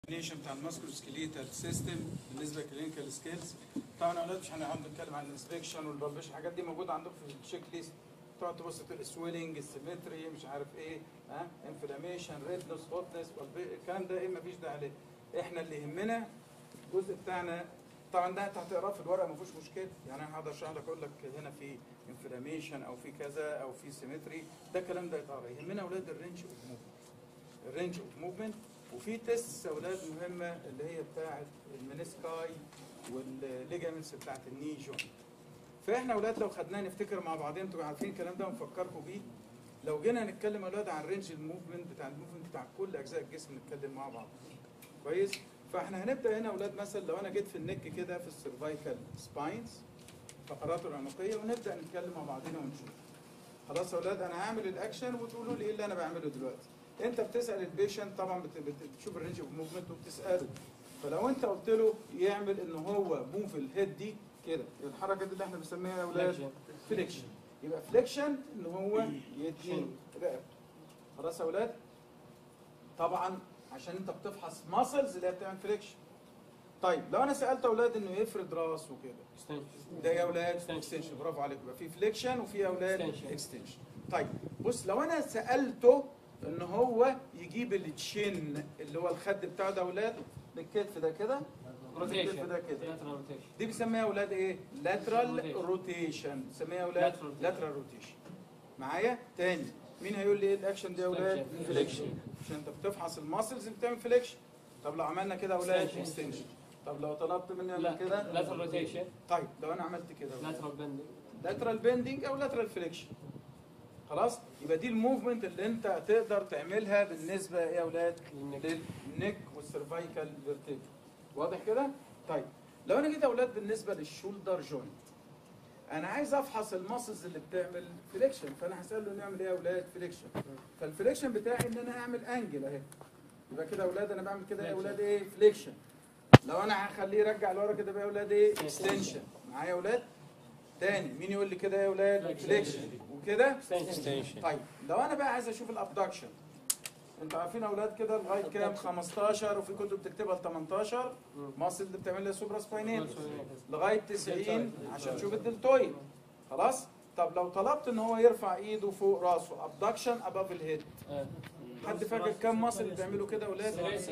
الديفينيشن بتاع الماسكولو سكيليتال سيستم بالنسبه للكلينيكال سكيلز طبعا يا اولاد مش هنقعد نتكلم عن الانسبكشن والبلبش الحاجات دي موجوده عندكم في التشيك ليست تقعد تبص تلاقي السويلنج السيمتري مش عارف ايه ها انفلاميشن ريدنس هوتنس الكلام ده ايه مفيش داعي عليه احنا اللي يهمنا الجزء بتاعنا طبعا ده انت هتقراه في الورقه ما فيهوش مشكله يعني انا هقعد اشرح لك اقول لك هنا في انفلاميشن او في كذا او في سيمتري ده الكلام ده يتقرا يهمنا اولاد الرينج اوف موفمنت الرينج اوف موفمنت وفي تيست اولاد مهمه اللي هي بتاعه المنسكاي والليجامنتس بتاعه الني جوينت فاحنا اولاد لو خدناه نفتكر مع بعضين انتوا عارفين الكلام ده ونفكركم بيه لو جينا نتكلم يا اولاد عن رينج الموفمنت بتاع الموفمنت بتاع كل اجزاء الجسم نتكلم مع بعض كويس فاحنا هنبدا هنا اولاد مثلا لو انا جيت في النك كده في السيرفايكال سباينز فقراته العنقيه ونبدا نتكلم مع بعضنا ونشوف خلاص يا اولاد انا هعمل الاكشن وتقولوا لي ايه اللي انا بعمله دلوقتي انت بتسال البيشنت طبعا بت- بت- بتشوف الرينج اوف موفمنت وبتساله فلو انت قلت له يعمل ان هو موف الهيد دي كده الحركه دي اللي احنا بنسميها يا اولاد فليكشن يبقى فليكشن ان هو يدي رقبته خلاص يا اولاد طبعا عشان انت بتفحص ماسلز اللي هي بتعمل فليكشن طيب لو انا سالت اولاد انه يفرد راسه كده ده يا اولاد Extension. اكستنشن برافو عليكم يبقى في فليكشن وفي اولاد Extension. اكستنشن طيب بص لو انا سالته ان هو يجيب التشين اللي هو الخد بتاعه ده اولاد بالكتف ده كده روتيشن ده كده. lateral روتيشن دي بيسميها اولاد ايه لاترال Rotation. روتيشن بيسميها اولاد Lateral rotation. لاترال روتيشن معايا تاني مين هيقول لي ايه الاكشن ده يا اولاد Flexion. فليكشن عشان انت بتفحص الماسلز اللي بتعمل فليكشن طب لو عملنا كده يا اولاد Extension. اكستنشن طب لو طلبت مني لا اعمل كده lateral روتيشن طيب لو انا عملت كده يا أولاد. lateral bending لاترال بيندنج او لاترال فليكشن خلاص يبقى دي الموفمنت اللي انت تقدر تعملها بالنسبه ايه يا اولاد للنك. للنك والسيرفايكال فيرتيبرا واضح كده طيب لو انا جيت يا اولاد بالنسبه للشولدر جوينت انا عايز افحص الماسلز اللي بتعمل فليكشن فانا هساله نعمل ايه يا اولاد فليكشن فالفليكشن بتاعي ان انا اعمل انجل اهي يبقى كده يا اولاد انا بعمل كده يا اولاد ايه فليكشن لو انا هخليه يرجع لورا كده بقى يا اولاد ايه اكستنشن معايا يا اولاد تاني مين يقول لي كده يا اولاد فليكشن وكده extension طيب لو انا بقى عايز اشوف الابدكشن انتوا عارفين يا اولاد كده لغايه كام 15 وفي كتب بتكتبها ل 18 ماسل اللي بتعمل لها سوبرا سباينيت لغايه 90 عشان تشوف الدلتويد خلاص طب لو طلبت ان هو يرفع ايده فوق راسه ابدكشن اباف الهيد آه. حد فاكر كام ماسل اللي بيعملوا كده يا اولاد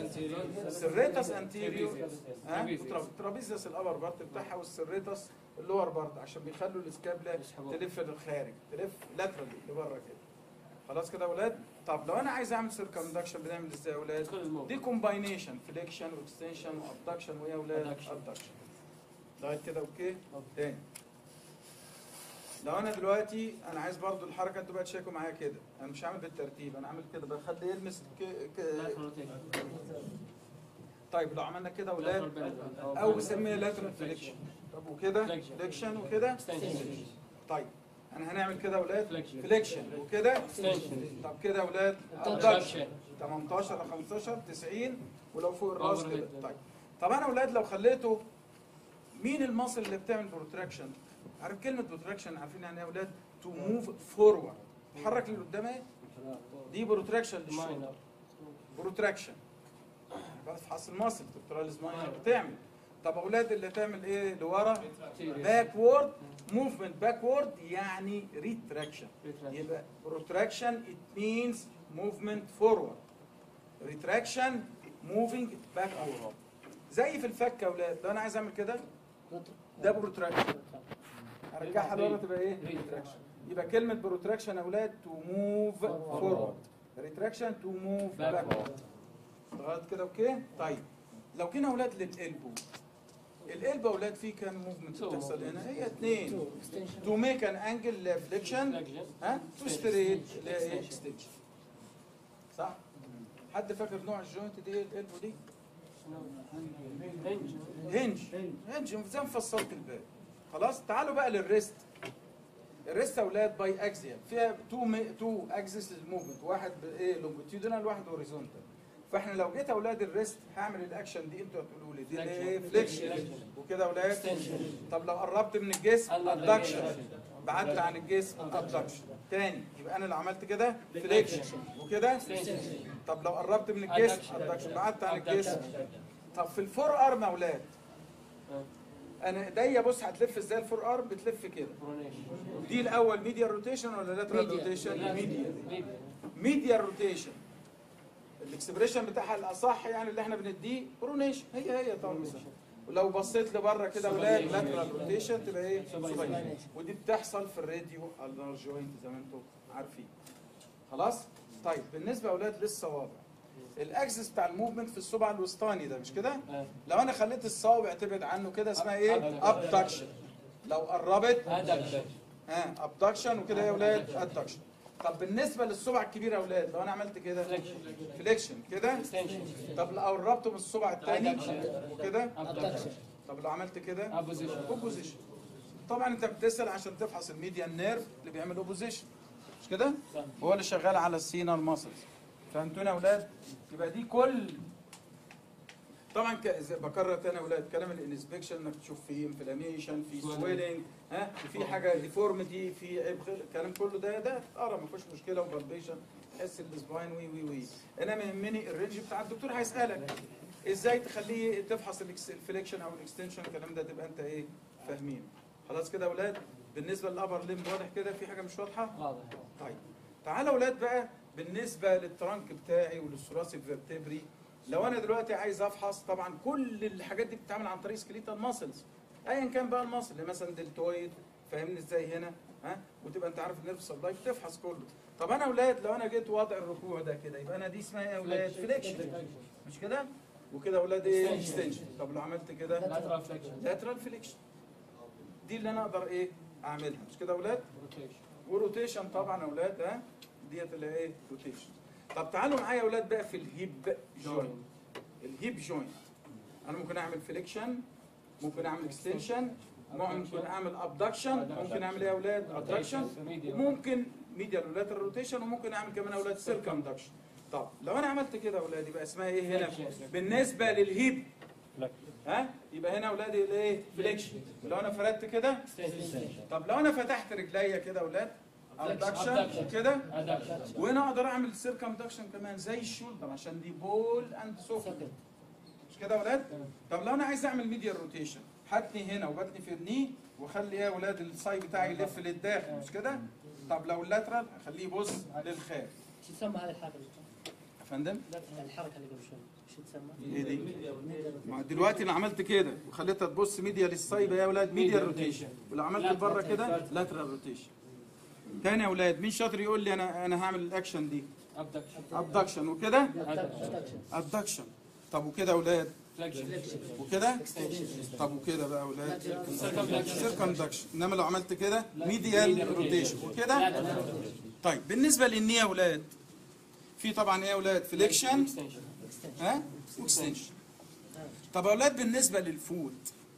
السريتاس انتيريور ها ترابيزيوس الابر بارت بتاعها والسريتاس اللور بارت عشان بيخلوا الاسكابلا يسحبوها. تلف للخارج تلف لاترالي لبره كده خلاص كده يا اولاد طب لو انا عايز اعمل سيركمدكشن بنعمل ازاي يا اولاد كل الموضوع. دي كومباينيشن فليكشن واكستنشن وابدكشن وايه يا اولاد Adduction. ابدكشن لغايه كده اوكي تاني لو انا دلوقتي انا عايز برضو الحركه انتوا بقى تشيكوا معايا كده انا مش هعمل بالترتيب انا عامل كده بخليه يلمس ك... ك... lateral rotation طيب لو عملنا كده يا اولاد lateral bending او بنسميها لاترال فليكشن طب وكده Flexion. فليكشن وكده extension طيب انا هنعمل كده يا اولاد Flexion. فليكشن وكده extension طب كده يا اولاد abduction 18 ل 15 90 ولو فوق الراس Overhead. كده طيب طب انا اولاد لو خليته مين المصل اللي بتعمل بروتراكشن عارف كلمه بروتراكشن عارفين يعني ايه يا اولاد تو موف فورورد تحرك لقدام ايه دي بروتراكشن للشغل minor بروتراكشن بفحص المصل تكتوراليز ماينر بتعمل طب اولاد اللي تعمل ايه لورا باكورد موفمنت باكورد يعني ريتراكشن retraction يبقى protraction it means movement forward retraction moving backward زي في الفك يا اولاد لو انا عايز اعمل كده ده بروتراكشن ارجعها لورا تبقى ايه retraction يبقى كلمه بروتراكشن يا اولاد to move forward retraction to move backward لغايه كده اوكي طيب لو جينا اولاد للقلبو القلب يا اولاد فيه كام موفمنت Two بتحصل هنا movements. هي اثنين to make an angle flexion flexion ها تو ستريت Extension. اكستنشن صح حد فاكر نوع الجوينت دي ايه القلبه دي hinge هنج هنج زي ما فصلت الباب خلاص تعالوا بقى للريست الريست يا اولاد باي اكزيال فيها تو تو اكسس موفمنت واحد ايه لونجيتيودنال واحد هوريزونتال فاحنا لو جيت يا اولاد الريست هعمل الاكشن دي انتوا هتقولوا لي دي اللي ايه فليكشن Flexion. وكده يا اولاد Extension. طب لو قربت من الجسم ادكشن بعدت عن الجسم ادكشن تاني يبقى انا اللي عملت كده فليكشن وكده extension طب لو قربت من الجسم Adduction. ادكشن بعدت عن الجسم Abduction. طب في الفور ارم يا اولاد آه. انا ايديا بص هتلف ازاي الفور ارم بتلف كده Pronation. دي الاول ميديا روتيشن ولا لاترال روتيشن ميديا Medial. ميديا روتيشن الاكسبريشن بتاعها الاصح يعني اللي احنا بنديه برونيشن هي هي طبعا مثلا ولو بصيت لبره كده يا اولاد Subluxation. لاترال روتيشن تبقى ايه Subluxation. Subluxation. ودي بتحصل في الراديو النار جوينت زي ما انتم عارفين خلاص طيب بالنسبه يا اولاد للصوابع الاكسس بتاع الموفمنت في الصبع الوسطاني ده مش كده آه. لو انا خليت الصوابع تبعد عنه كده اسمها ايه Abduction. ابدكشن لو قربت Adduction. ها ابدكشن وكده يا اولاد ادكشن طب بالنسبه للصبع الكبير يا اولاد لو انا عملت كده Flexion. فليكشن كده Extension. طب لو قربته من الصبع الثاني Adduction. وكده Abduction. طب لو عملت كده Opposition. اوبوزيشن طبعا انت بتسال عشان تفحص الميديان نيرف اللي بيعمل اوبوزيشن مش كده صح. هو اللي شغال على السينال ماسلز فهمتونا يا اولاد يبقى دي كل طبعا ك... زي- بكرر تاني يا اولاد كلام الانسبكشن انك تشوف فيه انفلاميشن في سويلنج ها في حاجه ديفورميتي في عيب خلق الكلام كله ده ده اتقرا ما فيهوش مشكله وبالبيشن تحس السباين وي وي وي انما يهمني الرينج بتاع الدكتور هيسالك ازاي تخليه تفحص الإكس- الفليكشن او الاكستنشن الكلام ده تبقى انت ايه فاهمين خلاص كده يا اولاد بالنسبه للابر ليم واضح كده في حاجه مش واضحه واضح. طيب تعالى يا اولاد بقى بالنسبه للترانك بتاعي وللثراسي فيرتبري لو انا دلوقتي عايز افحص طبعا كل الحاجات دي بتتعمل عن طريق سكليتال ماسلز ايا كان بقى الماسل مثلا دلتويد فاهمني ازاي هنا ها وتبقى انت عارف النيرف سبلاي تفحص كله طب انا يا اولاد لو انا جيت وضع الركوع ده كده يبقى انا دي اسمها ايه يا اولاد فليكشن مش كده وكده يا اولاد ايه Extension. اكستنشن طب لو عملت كده Lateral flexion. لاترال فليكشن دي اللي انا اقدر ايه اعملها مش كده يا اولاد Rotation. وروتيشن طبعا يا اولاد ها ديت اللي هي ايه روتيشن طب تعالوا معايا يا اولاد بقى في الهيب جوينت الهيب جوينت انا ممكن اعمل فليكشن ممكن اعمل اكستنشن ممكن اعمل ابدكشن ممكن اعمل ايه يا اولاد ابدكشن Medial. وممكن ميديال ولاترال روتيشن وممكن اعمل كمان يا اولاد سيركمدكشن طب لو انا عملت كده يا اولاد يبقى اسمها ايه هنا Flexion. بالنسبه للهيب ها يبقى هنا يا اولاد الايه فليكشن لو انا فردت كده Extension. طب لو انا فتحت رجليا كده يا اولاد ابدكشن Abduction. كده Adduction. وهنا اقدر اعمل سيركمدكشن كمان زي الشولدر عشان دي بول اند سوفت مش كده يا اولاد طب لو انا عايز اعمل ميديال روتيشن هاتني هنا وباتني في الني واخلي ايه يا اولاد الساي بتاعي يلف للداخل مش كده طب لو اللاترال اخليه يبص للخارج شو تسمى هذه الحركه يا فندم لا الحركه اللي قبل شوي شو تسمى؟ ايه دي ما دلوقتي انا عملت كده وخليتها تبص ميديا للساي يبقى يا اولاد ميديا Medial روتيشن rotation. ولو عملت بره كده لاترال روتيشن تاني يا اولاد مين شاطر يقول لي انا انا هعمل الاكشن دي Abduction. ابدكشن وكده Adduction. ابدكشن طب وكده يا اولاد Flexion. وكده Extension. طب وكده بقى يا اولاد Circumflexion. سيركمدكشن انما لو عملت كده ميديال روتيشن وكده Lateral rotation. طيب بالنسبه للنيه يا اولاد في طبعا ايه يا اولاد فليكشن Extension. ها واكستنشن طب يا اولاد بالنسبه للفوت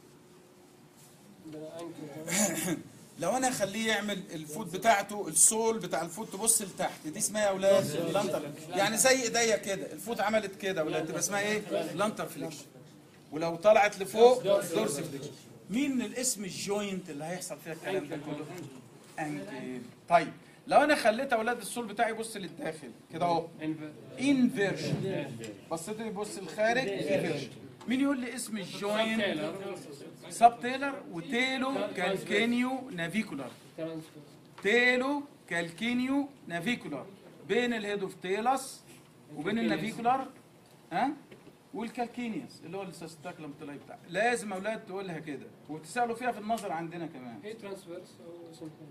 The ankle. لو انا اخليه يعمل الفوت بتاعته السول بتاع الفوت تبص لتحت دي اسمها يا اولاد لانتر يعني زي ايديا كده الفوت عملت كده ولا تبقى اسمها ايه لانتر فليكشن ولو طلعت لفوق دورس فليكشن مين الاسم الجوينت اللي هيحصل فيها الكلام ده كله انكل طيب لو انا خليت اولاد السول بتاعي يبص للداخل كده اهو Inver- انفيرجن بصيت يبص للخارج انفيرجن مين يقول لي اسم الجوينت Subtalar. سب تيلر وتيلو كالكينيو نافيكولار Transverse. تيلو كالكينيو نافيكولار بين الهيد اوف تيلس وبين النافيكولار ها والكالكينيوس اللي هو السيستاكلم طلعي بتاع لازم اولاد تقولها كده وتسالوا فيها في النظر عندنا كمان هي transverse أو something.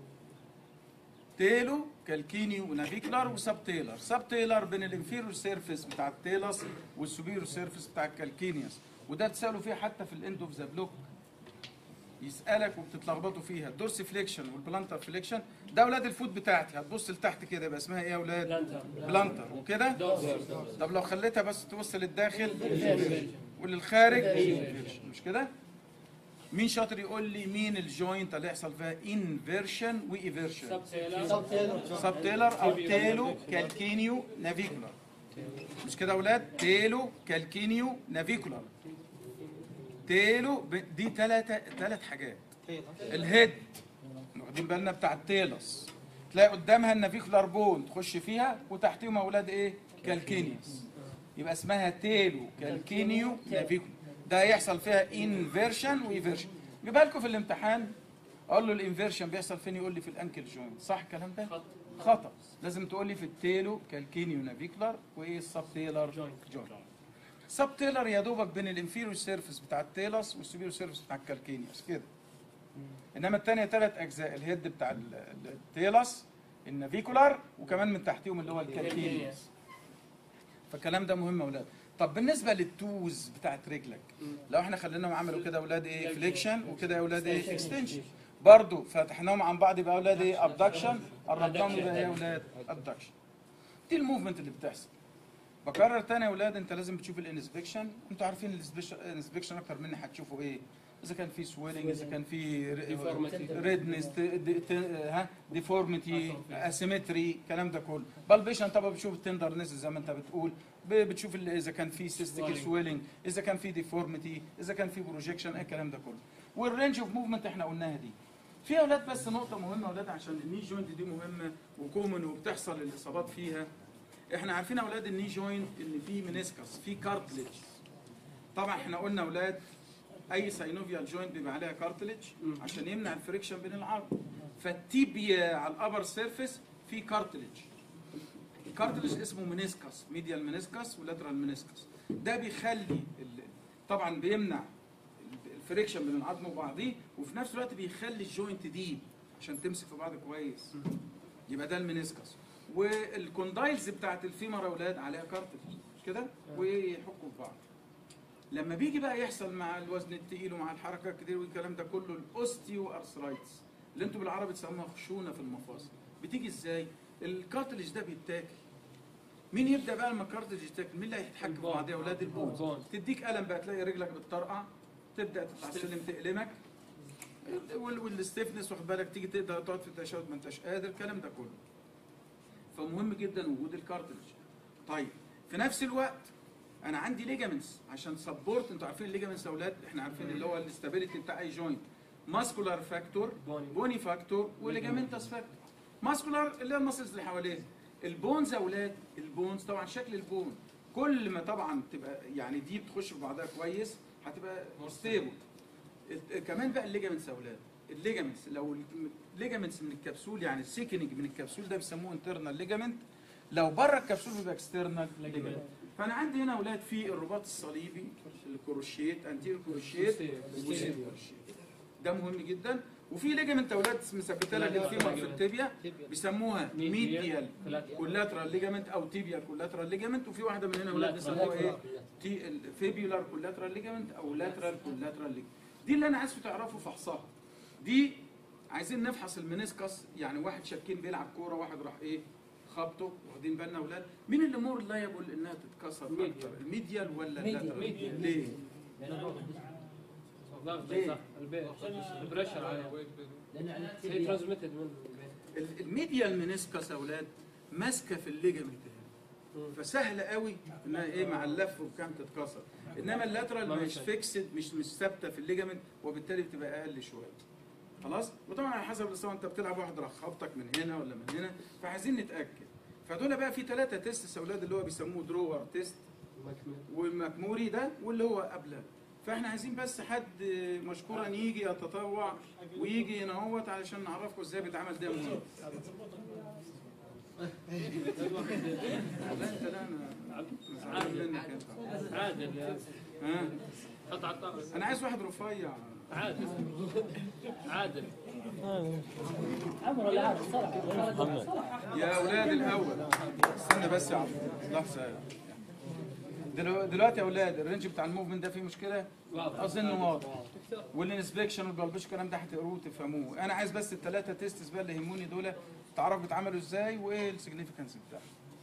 تيلو كالكينيو نافيكولار وسب تيلر سب تيلر بين الانفيرور سيرفيس بتاع التيلس والسوبيرور سيرفيس بتاع الكالكينيوس وده تسالوا فيه حتى في الاند اوف ذا بلوك يسالك وبتتلخبطوا فيها الدورسي فليكشن والبلانتر فليكشن ده اولاد الفوت بتاعتي هتبص لتحت كده يبقى اسمها ايه يا اولاد Plantar. بلانتر وكده Dorsal. طب لو خليتها بس تبص للداخل وللخارج مش كده مين شاطر يقول لي مين الجوينت اللي يحصل فيها انفيرشن وايفيرشن Subtalar. سب تيلر او تيلو كالكينيو نافيكولار مش كده يا اولاد تيلو كالكينيو نافيكولار تيلو ب- دي ثلاثة ثلاث حاجات الهيد واخدين بالنا بتاع التيلس تلاقي قدامها النافيكولار بون تخش فيها وتحتيهم اولاد ايه كالكينيوس يبقى اسمها تيلو كالكينيو نافيكولار ده هيحصل فيها انفيرشن وايفيرشن جيبها لكم في الامتحان اقول له الانفيرشن بيحصل فين يقول لي في الانكل جوينت صح الكلام ده خط خطا لازم تقول لي في التيلو كالكينيو نافيكولار وايه السب تيلر جوينت. جوينت سب تيلر يا دوبك بين الانفيريور سيرفيس بتاع التيلس والسوبيريور سيرفيس بتاع الكالكينيوس كده انما الثانيه ثلاث اجزاء الهيد بتاع ال- ال- التيلس النافيكولار وكمان من تحتهم اللي هو الكالكينيوس فالكلام ده مهم يا اولاد طب بالنسبه للتوز بتاعت رجلك لو احنا خليناهم عملوا كده يا اولاد ايه فليكشن وكده يا اولاد ايه اكستنشن برضه فتحناهم عن بعض يبقى اولاد ايه ابدكشن قربناهم يبقى ايه يا اولاد ابدكشن دي الموفمنت اللي بتحصل بكرر تاني يا اولاد انت لازم تشوف الانسبكشن انتوا عارفين الانسبكشن اكتر مني هتشوفوا ايه اذا كان في سويلنج اذا كان في Deformity. ريدنس ها ديفورميتي اسيمتري الكلام ده كله بالبيشن طبعا بتشوف التندرنس زي ما انت بتقول ب- بتشوف ال- اذا كان في سيستيك Swelling. سويلنج اذا كان في ديفورميتي اذا كان في بروجيكشن ايه الكلام ده كله والرينج اوف موفمنت احنا قلناها دي في يا اولاد بس نقطه مهمه يا اولاد عشان الني جوينت دي مهمه وكومن وبتحصل الاصابات فيها احنا عارفين يا اولاد الني جوينت ان في منسكس في كارتلج طبعا احنا قلنا يا اولاد اي ساينوفيال جوينت بيبقى عليها كارتلج عشان يمنع الفريكشن بين العظم فالتيبيا على الابر سيرفيس في كارتلج الكارتلج اسمه منسكس ميديال منسكس ولاترال منسكس ده بيخلي ال- طبعا بيمنع الفريكشن بين العظم وبعضيه وفي نفس الوقت بيخلي الجوينت ديب عشان تمسك في بعض كويس يبقى ده المنسكس والكوندايلز بتاعت الفيمر يا اولاد عليها كارتلج مش كده ويحكوا في بعض لما بيجي بقى يحصل مع الوزن التقيل ومع الحركه الكتير والكلام ده كله الاوستيو ارثرايتس اللي انتوا بالعربي تسموها خشونه في المفاصل بتيجي ازاي الكارتلج ده بيتاكل مين يبدا بقى لما الكارتلج يتاكل مين اللي هيتحكم في البون. بعض يا اولاد البون البون. تديك الم بقى تلاقي رجلك بتطرقع تبدا تطلع السلم تألمك وال- والستيفنس واخد بالك تيجي تقدر تقعد في التشهد ما انتش قادر الكلام ده كله فمهم جدا وجود الكارتلج طيب في نفس الوقت انا عندي ليجامنتس عشان سبورت انتوا عارفين الليجامنتس يا اولاد احنا عارفين اللي هو الاستابيليتي بتاع اي جوينت ماسكولار فاكتور بوني. بوني فاكتور وليجامنتس فاكتور ماسكولار اللي هي المسلز اللي حواليه البونز يا اولاد البونز طبعا شكل البون كل ما طبعا تبقى يعني دي بتخش في بعضها كويس هتبقى ستيبل كمان بقى الليجامنتس يا اولاد الليجامنتس لو الليجامنتس من الكبسول يعني السيكنج من الكبسول ده بيسموه انترنال ليجامنت لو بره الكبسول بيبقى اكسترنال ليجامنت فانا عندي هنا اولاد في الرباط الصليبي الكروشيت انتيريور كروشيت وبوستيريور كروشيت ده مهم جدا وفي ليجامنت اولاد مثبته لك الفيمر في التibia بيسموها ميديال كولاترال ليجامنت او تيبيال كولاترال ليجامنت وفي واحده من هنا اولاد بيسموها ايه تي الفيبيولار كولاترال ليجامنت او لاترال كولاترال ليجامنت دي اللي انا عايزكم تعرفوا فحصها دي عايزين نفحص المنسكس يعني واحد شاكين بيلعب كوره واحد راح ايه خبطه واخدين بالنا اولاد مين اللي مور لايبل انها تتكسر ميديال. اكتر الميديال ولا ميديال. اللاترال ميديال. ليه ليه؟ صح البيت البريشر عليه هي ترانسميتد من ال- الميديال منسكس يا اولاد ماسكه في الليجامنت هنا فسهل قوي انها ايه مع اللف وكام تتكسر انما اللاترال ما مش مش- فيكسد مش مش ثابته في الليجامنت وبالتالي بتبقى اقل شويه خلاص وطبعا على حسب الاصابه انت بتلعب واحد راح خبطك من هنا ولا من هنا فعايزين نتاكد فدول بقى في ثلاثه تيست يا اولاد اللي هو بيسموه درور تيست والمكموري ده واللي هو قبله فاحنا عايزين بس حد مشكورا يجي يتطوع ويجي ينهوت علشان نعرفكم ازاي بيتعمل ده منين لا انت لا انا زعلان منك انت عادل يا ها حط على الطاولة انا عايز واحد رفيع عادل عادل عمره لا عاد صراحه يا اولاد الاول استنى بس يا عم لحظه دلو- دلوقتي يا اولاد الرينج بتاع الموفمنت ده فيه مشكله واضح اظن واضح والانسبكشن والبلبش الكلام ده هتقروه وتفهموه انا عايز بس الثلاثه تيستس بقى اللي يهموني دول تعرفوا بيتعملوا ازاي وايه السيجنيفيكانس بتاعهم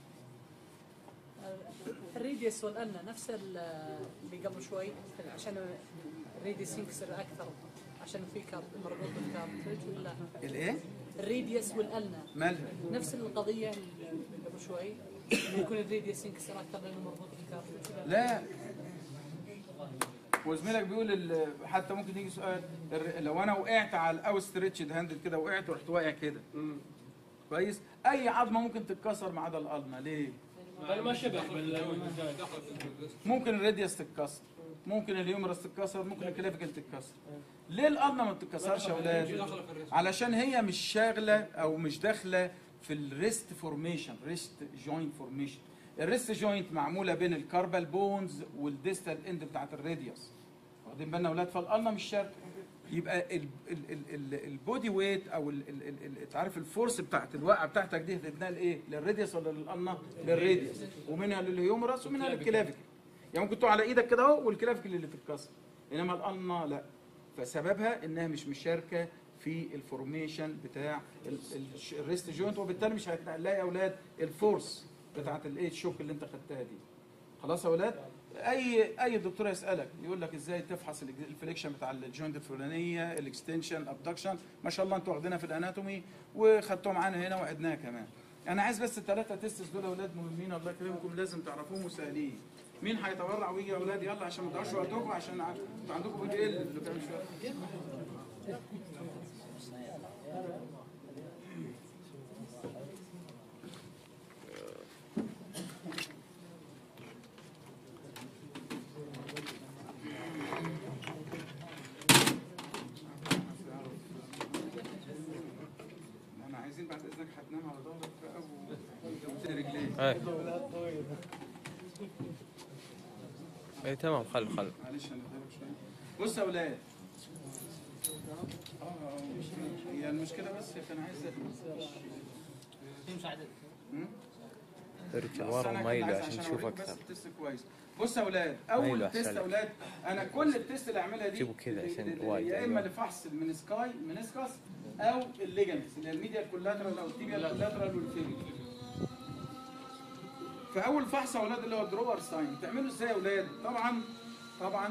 الريديوس والألنا نفس ال- اللي قبل شوي عشان الريديوس ينكسر أكثر عشان في كارت مربوط بالكارتريج ولا الايه الريديوس والألنا مالها نفس القضية اللي قبل شوي إنه يكون الريديوس ينكسر أكثر لأنه مربوط بالكارتريج لا وزميلك بيقول ال- حتى ممكن يجي سؤال الر- لو انا وقعت على الاو ستريتشد هاندل كده وقعت ورحت واقع كده كويس اي عظمه ممكن تتكسر ما عدا القلمه ليه انا ما شبه بال ممكن الراديوس تتكسر ممكن الهيومرس تتكسر ممكن الكلافيكل تتكسر ليه القرنه ما بتتكسرش يا اولاد علشان هي مش شاغله او مش داخله في الريست فورميشن ريست جوينت فورميشن الريست جوينت معموله بين الكاربال بونز والديستال اند بتاعت الراديوس واخدين بالنا يا اولاد فالقرنه مش شاغله يبقى ال- ال- ال- ال- البودي ويت او ال- ال- ال- ال- انت عارف الفورس بتاعت الوقعه بتاعتك دي هتتنقل ايه؟ للراديوس ولا للقرنه؟ للراديوس ومنها للهيومرس ومنها للكلافيكل يعني ممكن تقع على ايدك كده اهو والكلافيكل اللي تتكسر انما القرنه لا فسببها انها مش مشاركه في الفورميشن بتاع ال- ال- الريست جوينت وبالتالي مش هتلاقي يا اولاد الفورس بتاعت الايه الشوك اللي انت خدتها دي خلاص يا اولاد اي اي دكتور يسالك يقول لك ازاي تفحص ال- الفليكشن بتاع الجوينت الفلانيه الاكستنشن ابدكشن ما شاء الله انتوا واخدينها في الاناتومي وخدتوها معانا هنا وعدناها كمان انا عايز بس الثلاثه تيستس دول يا اولاد مهمين الله يكرمكم لازم تعرفوهم وسهلين مين هيتبرع ويجي يا اولاد يلا عشان ما تضيعوش وقتكم عشان ع- انتوا عندكم بودي ال اللي كان شويه احنا عايزين بعد اذنك هتنام على ظهرك بقى و رجليك اي اي تمام خل خل معلش انا اديلك شويه بص يا اولاد اه آه، هي المشكله بس كان عايز في مساعدة مم؟ ارجع بس ورا أنا كنت مايله عايز عشان عشان تشوف أوريك بس اكثر التست كويس بص يا اولاد مايله اول أحسن تيست لك. يا اولاد انا كل التست اللي اعملها دي جيبه كده عشان ل- ل- وايد يا اما أيوة. لفحص المنسكاي المنسكس او الليجمنتس اللي هي الميديا كولاترال او التيبيا كولاترال والفيبي فاول فحص يا اولاد اللي هو درور ساين تعملوا ازاي يا اولاد طبعا طبعا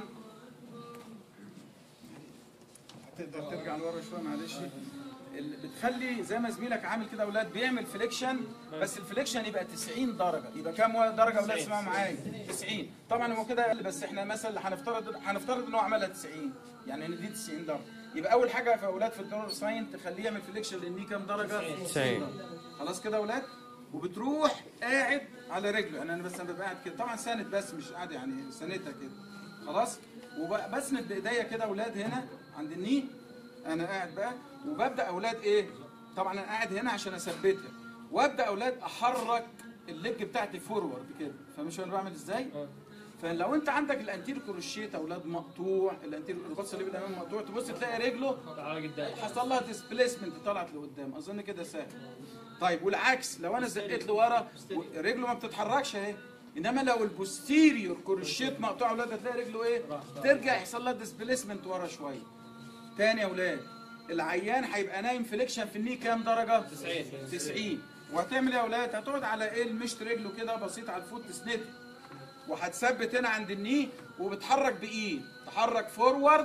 هتقدر ترجع لورا شويه معلش ال- بتخلي زي ما زميلك عامل كده يا اولاد بيعمل فليكشن بس الفليكشن يبقى 90 درجه يبقى كام درجه يا اولاد اسمعوا معايا 90 طبعا هو كده اقل بس احنا مثلا هنفترض هنفترض ان هو عملها 90 يعني ان دي 90 درجه يبقى اول حاجه في اولاد في الدور ساين تخليه يعمل فليكشن لان كام درجه 90. درجة. خلاص كده يا اولاد وبتروح قاعد على رجله يعني انا بس انا ببقى قاعد كده طبعا ساند بس مش قاعد يعني ساندها كده خلاص وبسند بايديا كده اولاد هنا عند الني انا قاعد بقى وببدا اولاد ايه طبعا انا قاعد هنا عشان اثبتها وابدا اولاد احرك الليج بتاعتي فورورد كده فمش انا بعمل ازاي فلو انت عندك الانتير كروشيت اولاد مقطوع الانتير البص اللي بالامام مقطوع تبص تلاقي رجله تعال قدام حصل لها ديسبليسمنت طلعت لقدام اظن كده سهل طيب والعكس لو انا زقيت لورا و- رجله ما بتتحركش اهي انما لو البوستيريور كروشيت مقطوع يا اولاد هتلاقي رجله ايه ترجع يحصل لها ديسبليسمنت ورا شويه تاني يا اولاد العيان هيبقى نايم فليكشن في الني كام درجه 90 90 وهتعمل ايه يا اولاد هتقعد على ايه المشط رجله كده بسيط على الفوت تسنده وهتثبت هنا عند الني وبتحرك بايد تحرك فورورد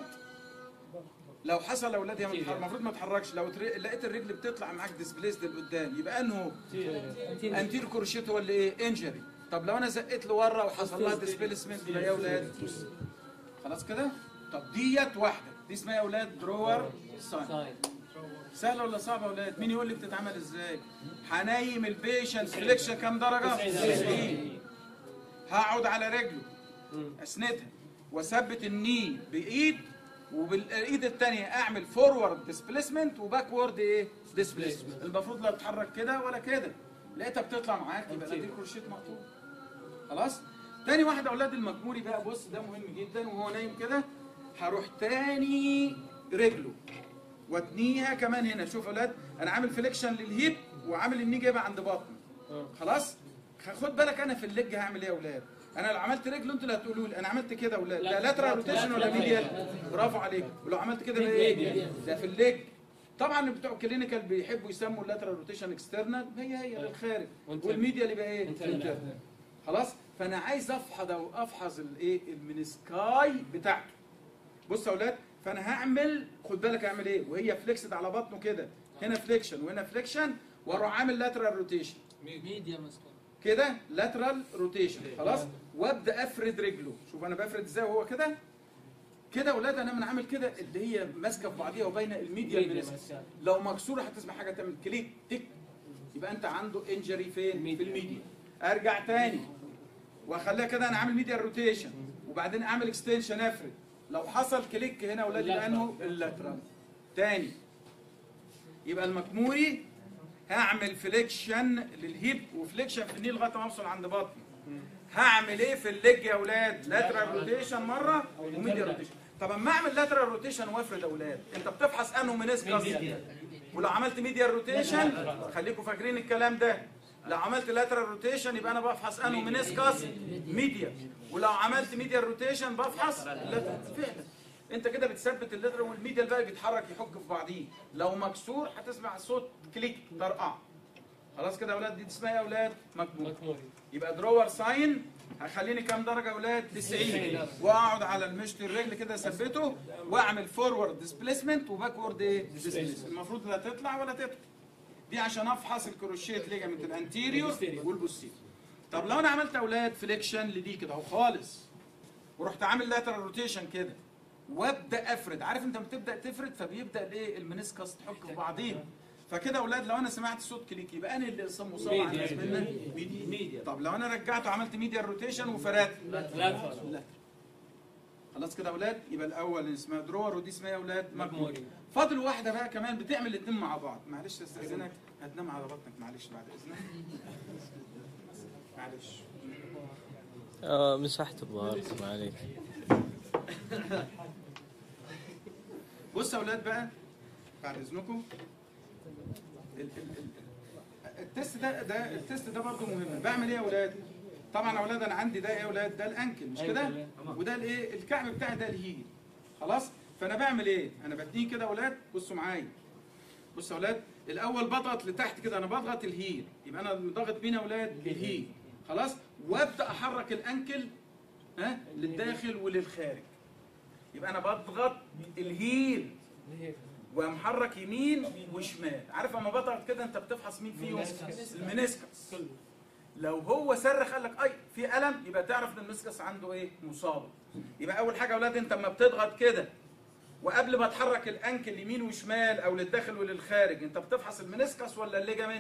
لو حصل يا اولاد هي ما تتحرك- المفروض ما تتحركش لو تر- لقيت الرجل بتطلع معاك ديسبليسد لقدام يبقى انه انتير كروشيت هو اللي ايه انجري طب لو انا زقيت لورا وحصل لها ديسبليسمنت يبقى إيه يا اولاد خلاص كده طب ديت واحده دي اسمها يا اولاد درور ساين ساين سهله ولا صعبه يا اولاد مين يقول لي بتتعمل ازاي هنايم البيشنت فليكشن كام درجه 90 هقعد على رجله اسندها واثبت الني بايد وبالايد الثانيه اعمل فورورد ديسبليسمنت وباكورد ايه ديسبليسمنت المفروض لا تتحرك كده ولا كده لقيتها بتطلع معاك يبقى دي كروشيت مقطوع خلاص تاني واحد اولاد المجموري بقى بص ده مهم جدا وهو نايم كده هروح تاني رجله واتنيها كمان هنا شوف يا اولاد انا عامل فليكشن للهيب وعامل الني جايبها عند بطني خلاص خد بالك انا في الليج هعمل ايه يا اولاد انا لو عملت رجل انتوا اللي هتقولوا لي انا عملت كده يا اولاد ده لاترال روتيشن ولا ميديال برافو عليك ولو عملت كده ده ايه ده في الليج طبعا بتوع الكلينيكال بيحبوا يسموا اللاترال روتيشن اكسترنال هي هي للخارج والميديال يبقى ايه internal. خلاص فانا عايز افحص او افحص الايه المنسكاي بتاعته بص يا اولاد فانا هعمل خد بالك اعمل ايه وهي فليكسد على بطنه كده هنا فليكشن وهنا فليكشن واروح عامل لاترال روتيشن ميديا مسكن كده لاترال روتيشن خلاص وابدا افرد رجله شوف انا بفرد ازاي وهو كده كده يا اولاد انا من عامل كده اللي هي ماسكه في بعضيها وبين الميديا المنسكس لو مكسوره هتسمع حاجه تعمل كليك تك يبقى انت عنده انجري فين في ميديا. الميديا ارجع تاني واخليها كده انا عامل ميديا روتيشن وبعدين اعمل اكستنشن افرد لو حصل كليك هنا يا اولاد يبقى انه اللاترال تاني يبقى المكموري هعمل فليكشن للهيب وفليكشن في النيل لغايه ما اوصل عند بطني هعمل ايه في الليج يا اولاد لاترال روتيشن مره وميديا روتيشن طب اما اعمل لاترال روتيشن وافرد يا اولاد انت بتفحص انه منسكس ولو عملت ميديا روتيشن خليكم فاكرين الكلام ده لو عملت لاترال روتيشن يبقى انا بفحص انه منسكس ميديا ولو عملت ميديا روتيشن بفحص lateral. فعلا انت كده بتثبت اللاترال والميديا بقى بيتحرك يحك في بعضيه لو مكسور هتسمع صوت كليك طرقع خلاص كده يا اولاد دي اسمها ايه يا اولاد مكمور مكموري يبقى درور ساين هخليني كام درجه يا اولاد 90 واقعد على المشط الرجل كده اثبته واعمل فورورد ديسبيسمنت وباكورد ايه ديسبيسمنت المفروض لا تطلع ولا تطلع دي عشان افحص الكروشيت ليجامنت الانتيريور والبوستيريور طب لو انا عملت يا اولاد فليكشن لدي كده اهو خالص ورحت عامل لاترال روتيشن كده وابدا افرد عارف انت لما تبدا تفرد فبيبدا الايه المنسكس تحك في بعضيها فكده يا اولاد لو انا سمعت صوت كليك يبقى انا اللي مصاب على الناس منا ميديا ميديا طب لو انا رجعته عملت ميديا روتيشن وفردت لا لا خلاص كده يا اولاد يبقى الاول اللي اسمها درور ودي اسمها يا اولاد مكموري مكموري فاضل واحده بقى كمان بتعمل الاثنين مع بعض معلش استاذنك هتنام على بطنك معلش بعد اذنك معلش آه مسحت الظاهر ما عليك بص يا اولاد بقى بعد اذنكم ال- ال- ال- التست ده ده التست ده برضه مهم بعمل ايه يا اولاد طبعا يا اولاد انا عندي ده ايه يا اولاد ده الانكل مش كده وده الايه الكعب بتاعي ده الهيل خلاص فانا بعمل ايه انا بتنيه كده يا اولاد بصوا معايا بصوا يا اولاد الاول بضغط لتحت كده انا بضغط الهيل يبقى انا ضاغط مين يا اولاد الهيل خلاص وابدا احرك الانكل ها للداخل وللخارج يبقى انا بضغط الهيل ومحرك يمين وشمال عارف اما بضغط كده انت بتفحص مين فيهم المنسكس لو هو صرخ قال لك اي في الم يبقى تعرف ان المنسكس عنده ايه مصاب يبقى اول حاجه يا اولاد انت اما بتضغط كده وقبل ما تحرك الانكل يمين وشمال او للداخل وللخارج انت بتفحص المنسكس ولا الليجامنت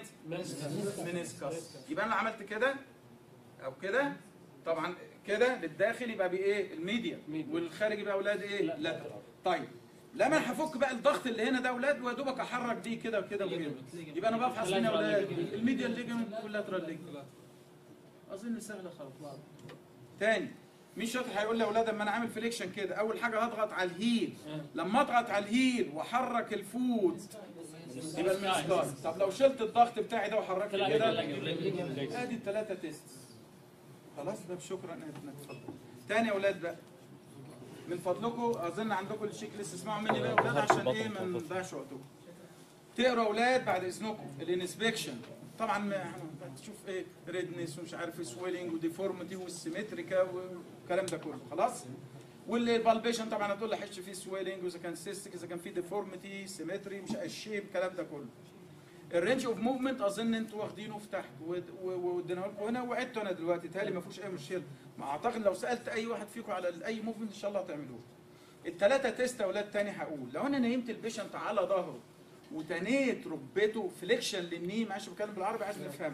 منسكس يبقى انا عملت كده او كده طبعا كده للداخل يبقى بايه الميديا ميديا. والخارج يبقى اولاد ايه لا طيب لما انا هفك بقى الضغط اللي هنا ده اولاد ويا دوبك احرك دي كده وكده وكده يبقى انا بفحص مين يا اولاد الميديا الليجمنت واللاترال ليجمنت اظن سهله خالص تاني مين شاطر هيقول لي يا اولاد اما انا عامل فليكشن كده اول حاجه هضغط على الهيل لما اضغط على الهيل واحرك الفوت يبقى المسكار طب لو شلت الضغط بتاعي ده وحركت كده ادي الثلاثه تيست خلاص ده شكرا انك اتفضل تاني يا اولاد بقى من فضلكم اظن عندكم الشيك ليست اسمعوا مني بقى يا اولاد عشان ايه ما نضيعش وقتكم تقروا يا اولاد بعد اذنكم الانسبكشن طبعا ما تشوف ايه ريدنس ومش عارف سويلنج وديفورميتي والسيمتريكا والكلام ده كله خلاص والبالبيشن طبعا هتقول لي حش فيه سويلنج واذا كان سيستك اذا كان فيه ديفورميتي سيمتري مش الشيب الكلام ده كله الرينج اوف موفمنت اظن انتوا واخدينه في تحت ود- و- واديناه لكم هنا وعدته انا دلوقتي تهيألي ما فيهوش اي مشكله ما اعتقد لو سالت اي واحد فيكم على اي موفمنت ان شاء الله هتعملوه الثلاثه تيست يا اولاد تاني هقول لو انا نيمت البيشنت على ظهره وتنيت ركبته فليكشن للني معلش بتكلم بالعربي عايز نفهم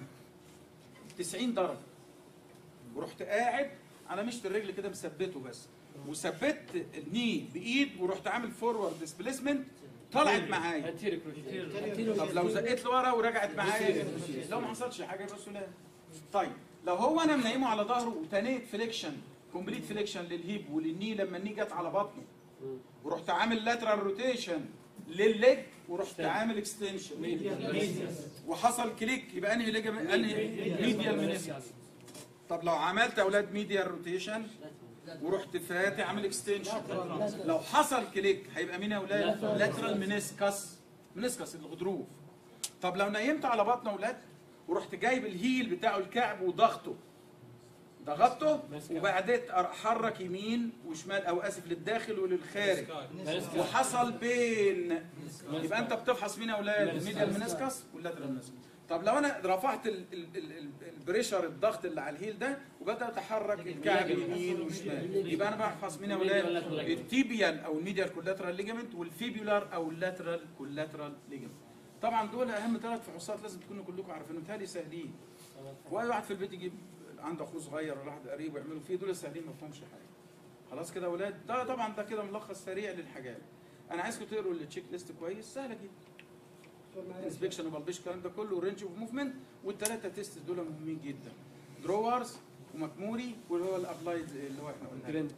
90 درجه ورحت قاعد على مشط الرجل كده مثبته بس وثبت الني بايد ورحت عامل فورورد ديسبيسمنت طلعت معايا انتيري كروشيه طب لو زقيت لورا ورجعت معايا لو ما حصلش حاجه يبقى سلام طيب لو هو انا منيمه على ظهره وتنيت فليكشن كومبليت فليكشن للهيب وللني لما الني جت على بطنه ورحت عامل لاترال روتيشن للليج ورحت عامل اكستنشن وحصل كليك يبقى انهي ليجامنت انهي ميديال منسكس طب لو عملت يا اولاد ميديال روتيشن ورحت فاتح عامل اكستنشن لو حصل كليك هيبقى مين يا اولاد لاترال منسكس منسكس الغضروف طب لو نيمت على بطن اولاد ورحت جايب الهيل بتاعه الكعب وضغطه ضغطته وبعدين احرك يمين وشمال او اسف للداخل وللخارج وحصل بين يبقى انت بتفحص مين يا اولاد الميديال منسكس واللاترال منسكس طب لو انا رفعت ال- ال- ال- ال- البريشر الضغط اللي على الهيل ده وبدات اتحرك الكعب يمين وشمال يبقى انا بفحص مين يا اولاد التيبيال او الميديال كولاترال ليجامنت والفيبيولار او اللاترال كولاترال ليجامنت طبعا دول اهم ثلاث فحوصات لازم تكونوا كلكم عارفينهم متهيألي سهلين واي واحد في البيت يجيب عنده اخوه صغير ولا واحد قريب ويعملوا فيه دول سهلين ما فيهمش حاجه خلاص كده يا اولاد ده طبعا ده كده ملخص سريع للحاجات انا عايزكم تقروا التشيك ليست كويس سهله جدا انسبكشن وبلبش الكلام ده كله ورينج اوف موفمنت والثلاثه تيست دول مهمين جدا دروورز ومكموري واللي هو الابلايد اللي هو احنا قلنا جرينت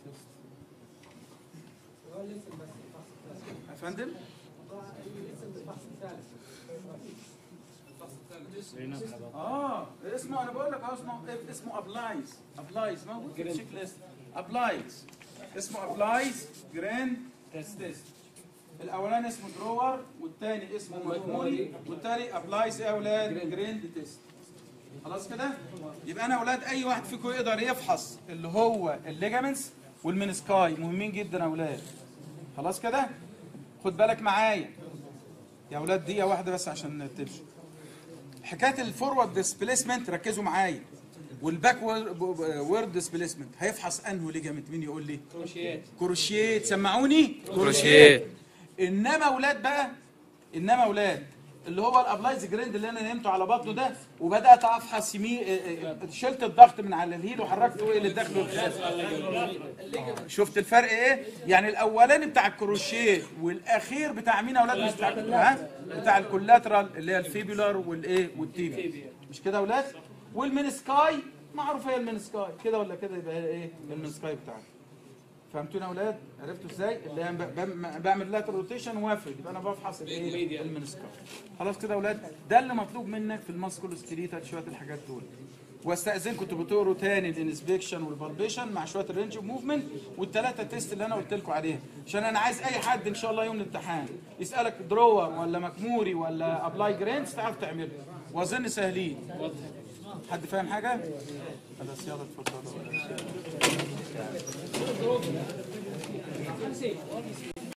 يا فندم اه اسمه انا بقول لك اه اسمه اسمه ابلايز ابلايز موجود في التشيك ليست ابلايز اسمه ابلايز جراند تيست الاولاني اسمه درور والثاني اسمه مجموري والثاني ابلايز ايه يا اولاد جراند تيست خلاص كده يبقى انا يا اولاد اي واحد فيكم يقدر يفحص اللي هو الليجامنتس والمنسكاي مهمين جدا يا اولاد خلاص كده خد بالك معايا يا اولاد دقيقه واحده بس عشان تمشي حكايه الفورورد ديسبيسمنت ركزوا معايا والباك وورد ديسبيسمنت هيفحص انه ليجامنت مين يقول لي كروشيات كروشيت سمعوني كروشيه انما اولاد بقى انما اولاد اللي هو الابلايز جريند اللي انا نمته على بطنه ده وبدات افحص يمين شلت الضغط من على الهيل وحركته ايه للداخل والخارج شفت الفرق ايه يعني الاولاني بتاع الكروشيه والاخير بتاع مين يا اولاد مش بتاع ها بتاع الكولاترال اللي هي الفيبولار والايه والتيبيا مش كده يا اولاد والمنسكاي معروف هي المنسكاي كده ولا كده يبقى هي ايه المنسكاي بتاعنا فهمتونا يا اولاد عرفتوا ازاي اللي انا ب- بم- بعمل لها روتيشن وافرد يبقى انا بفحص الايه المنسكاي خلاص كده يا اولاد ده اللي مطلوب منك في الماسكولو سكريتال شويه الحاجات دول واستاذنكم تبقوا تقروا تاني الانسبكشن والبالبيشن مع شويه الرينج اوف موفمنت والثلاثه تيست اللي انا قلت لكم عليها عشان انا عايز اي حد ان شاء الله يوم الامتحان يسالك درور ولا مكموري ولا ابلاي جرينز تعرف تعمله واظن سهلين حد فاهم حاجه؟ خلاص يلا اتفضلوا